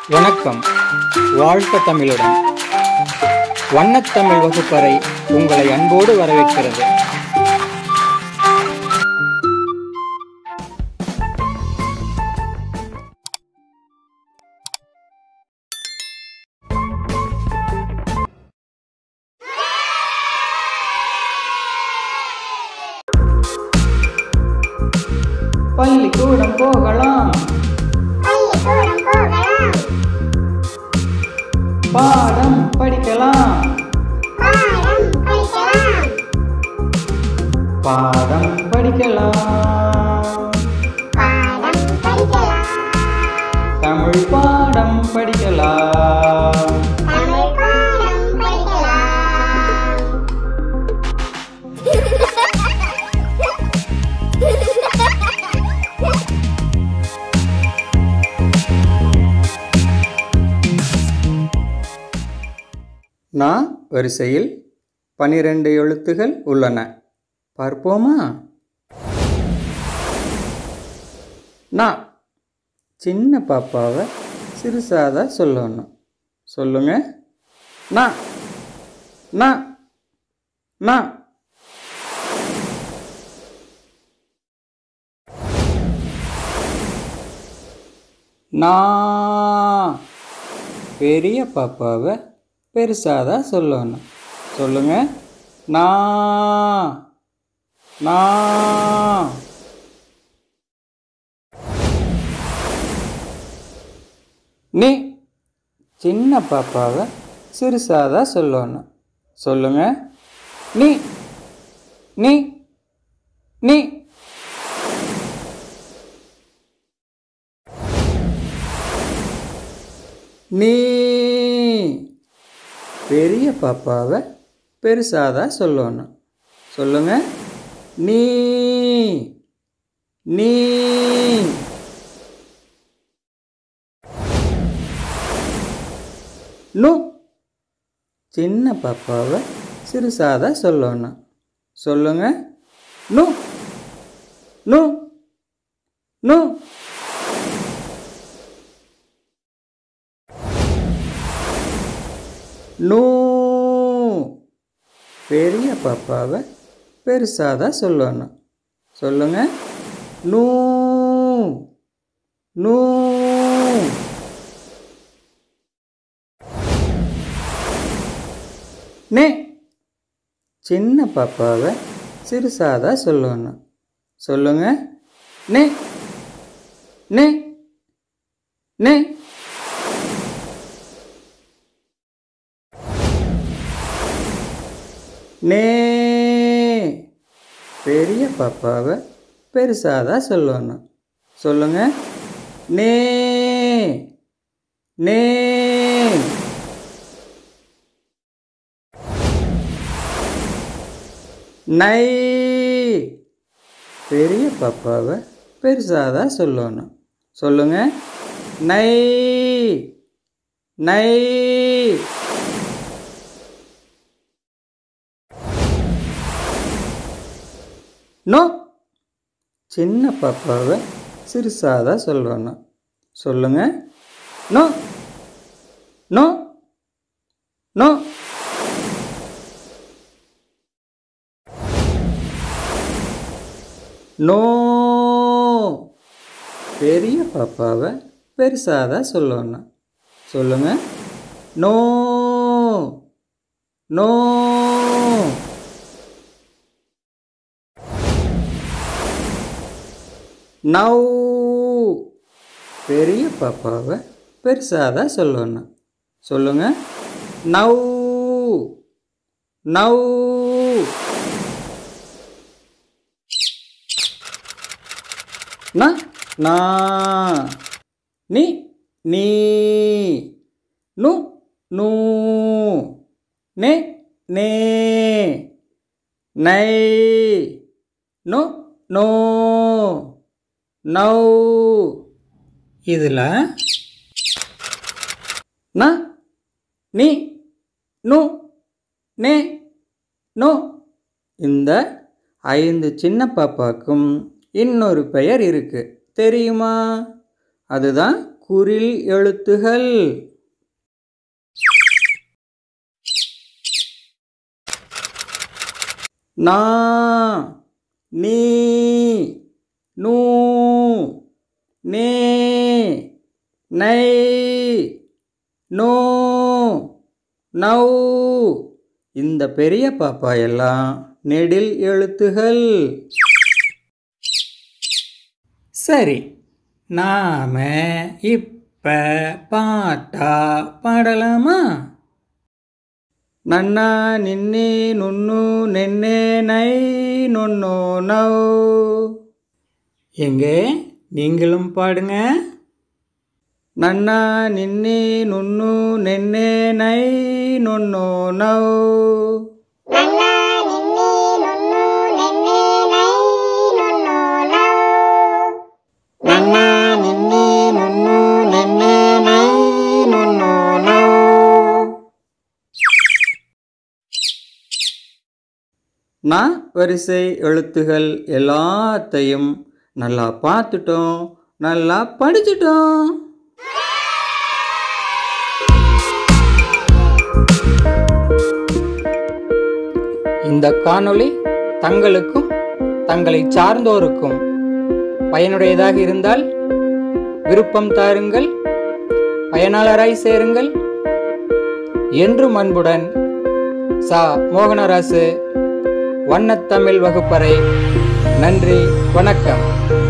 வணக்கம் வாழ்க தமிழுடன் வண்ணத்தமிழ் வகுப்பறை உங்களை அன்போடு வரவேற்கிறது பள்ளிக்கூடம் போகலாம் பள்ளிக்கூடம் போகலாம் பாடம் படிக்கலாம் பாடம் படிக்கலாம் பாடம் படிக்கலாம் பாடம் படிக்கலாம் தமிழ் பாடம் படிக்கலாம் தமிழ் பாடம் படிக்கலாம் நா வரிசையில் பனிரெண்டு எழுத்துகள் உள்ளன பார்ப்போமா நா சின்ன பாப்பாவை சிறுசாதா சொல்லணும் சொல்லுங்க நா நா நா நா பெரிய பாப்பாவை பெருசாக சொல்லணும் சொல்லுங்க நான் நான் நீ சின்ன பாப்பாவை சிறுசாக சொல்லணும் சொல்லுங்க நீ நீ நீ நீ பெரிய பாப்பாவை பெருசாக சொல்லணும் சொல்லுங்க நீ நீ நு சின்ன பாப்பாவை சிறுசாக சொல்லணும் சொல்லுங்க நு நு நு நூ பெரிய பாப்பாவை பெருசாக சொல்லணும் சொல்லுங்க நூ நூ நே சின்ன பாப்பாவை சிறுசாக சொல்லணும் சொல்லுங்க நே நே நே நே பெரிய பாப்பாவை பெருசாக சொல்லணும் சொல்லுங்க நே நே நை பெரிய பாப்பாவை பெருசாக சொல்லணும் சொல்லுங்க நை நை நோ சின்ன பாப்பாவை சிறுசாக சொல்லணும் சொல்லுங்க நோ நோ நோ நோ பெரிய பாப்பாவை பெருசாக சொல்லணும் சொல்லுங்க நோ நோ நவ் பெரிய பாப்பாவை பெருசாக சொல்லணும் சொல்லுங்க நவ் நவ் ந நா நீ நீ நு நூ நே நே நை நோ நோ நௌ இதில் ந நீ நு நே நோ இந்த ஐந்து சின்ன பாப்பாக்கும் இன்னொரு பெயர் இருக்கு தெரியுமா அதுதான் குறில் எழுத்துகள் நா நீ நூ நே நை நோ நௌ இந்த பெரிய பாப்பா எல்லாம் நெடில் எழுத்துகள் சரி நாம இப்ப பாட்டா பாடலாமா நன்னா நின்னே நுண்ணு நென்னே நை நொன்னோ நௌ எங்கே நீங்களும் பாடுங்க நன்னா நின்னே நுண்ணு நென்னே நை நொன்னோ நௌ நன்னா நின்னி நொன்னு நென்னே நை நொன்னோ நௌ நன்னா நின்னே நுண்ணு நென்னே நை நொன்னோ நௌ நா வரிசை எழுத்துகள் எல்லாத்தையும் நல்லா பார்த்துட்டோம் நல்லா படிச்சிட்டோம் இந்த காணொளி தங்களுக்கும் தங்களை சார்ந்தோருக்கும் பயனுடையதாக இருந்தால் விருப்பம் தாருங்கள் பயனாளராய் சேருங்கள் என்றும் அன்புடன் சா மோகனராசு வண்ணத்தமிழ் வகுப்பறை நன்றி வணக்கம்